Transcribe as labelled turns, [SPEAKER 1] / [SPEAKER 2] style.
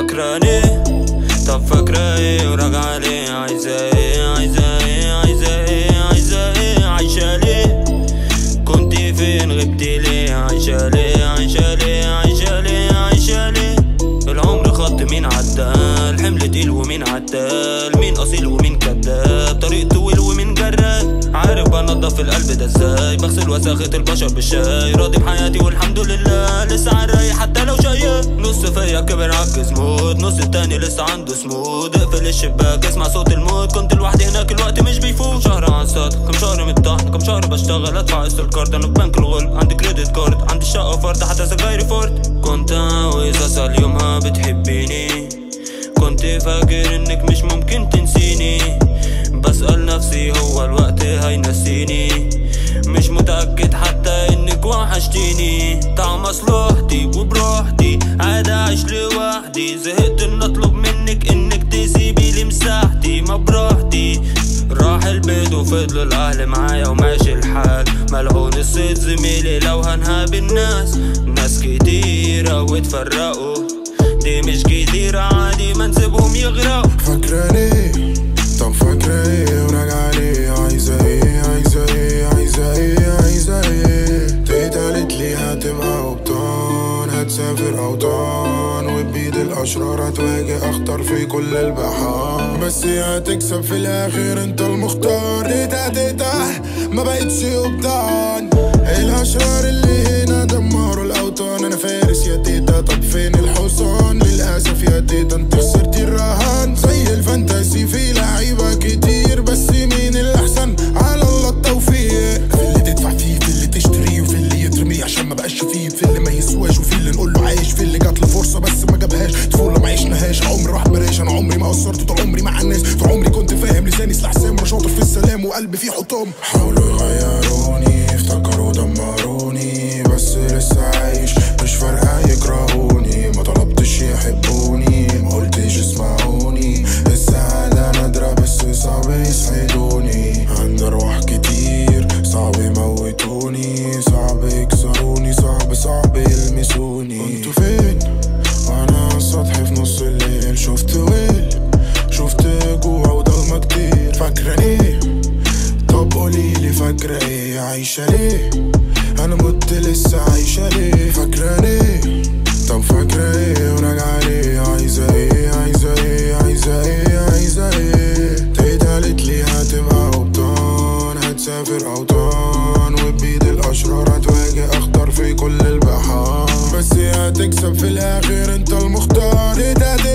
[SPEAKER 1] فاكراني طب فاكرة ايه وراجعة ليه عايزة ايه عايزة ايه عايزة ايه عايزة ايه عايشة ليه كنت فين غبتي ليه عايشة ليه عايشة ليه عايشة ليه عايشة ليه العمر خط مين عدال حمل تقيل ومين عدال مين اصيل ومين كداب طريق طويل ومين جراد عارف بنضف القلب ده ازاي بغسل وساخة البشر بالشاي راضي بحياتي والحمد لله لسه عالرايق حتى لو شايف نص فيا كبر عجز موت نص التاني لسه عنده سمود اقفل الشباك اسمع صوت الموت كنت لوحدي هناك الوقت مش بيفوت شهر عن سطح كم شهر متطحن كم شهر بشتغل ادفع قسط الكارد انا في بنك الغل عندي كريدت كارد عندي الشقة فرد حتى سجايري فورد كنت عاوز اسأل يومها بتحبيني كنت فاكر انك مش ممكن تنسيني بسأل نفسي هو الوقت هينسيني مش متأكد حتى انك وحشتيني طعم مصلحتي وبروحتي عاد اعيش لوحدي زهقت ان اطلب منك انك تسيبي لي مساحتي ما براحتي راح البيت وفضلوا الاهل معايا وماشي الحال ملعون الصيد زميلي لو هنهاب الناس ناس كتيرة واتفرقوا دي مش كتيرة عادي ما نسيبهم يغرقوا
[SPEAKER 2] فاكراني طب فاكرة ايه وراجعة ليه عايزة ايه عايزة ايه عايزة ايه عايزة ايه تيت قالت لي هتبقى قبطان هتسافر اوطان وبيد الاشرار هتواجه اخطر في كل البحار بس هتكسب في الاخر انت المختار تيتا تيتا ما بقتش قبطان الاشرار اللي هنا دمروا الاوطان انا فارس يا تيتا طب فين الحصان للاسف يا تيتا انت خسرتي الرهان زي الفانتاسي في لعيبه كتير بس مين الاحسن على الله التوفيق في اللي تدفع فيه في اللي تشتريه وفي اللي يترميه عشان ما بقاش فيه في اللي ما يسواش وفي اللي نقول له عايش في اللي جات له فرصه بس ما جابهاش طفوله ما عشناهاش عمري راح بلاش انا عمري ما قصرت طول عمري مع الناس طول عمري كنت فاهم لساني سلاح سام شاطر في السلام وقلبي فيه حطام حاولوا يغيروني افتكروا دمروني بس لسه عايش مش فارقه يكرهوني ما طلبتش يحبوني ما قلتش اسمعوني السعاده نادره بس صعب يسعدوني عندي ارواح كتير صعب يموتوني صعب يكسروني صعب صعب يلمسوني كنتوا فين وانا على السطح في نص الليل شفت ويل شفت جوع وضلمة كتير فاكرة ايه طب قوليلي فاكرة ايه عايشة ليه انا مت لسه عايشة ليه فاكرة ليه طب فاكرة ايه وراجعة ليه عايزة ايه عايزة ايه عايزة ايه عايزة ايه تيت قالت لي هتبقى قبطان هتسافر اوطان وبيد الاشرار هتواجه اخطر في كل البحار بس هتكسب في الاخر انت المختار ايه ده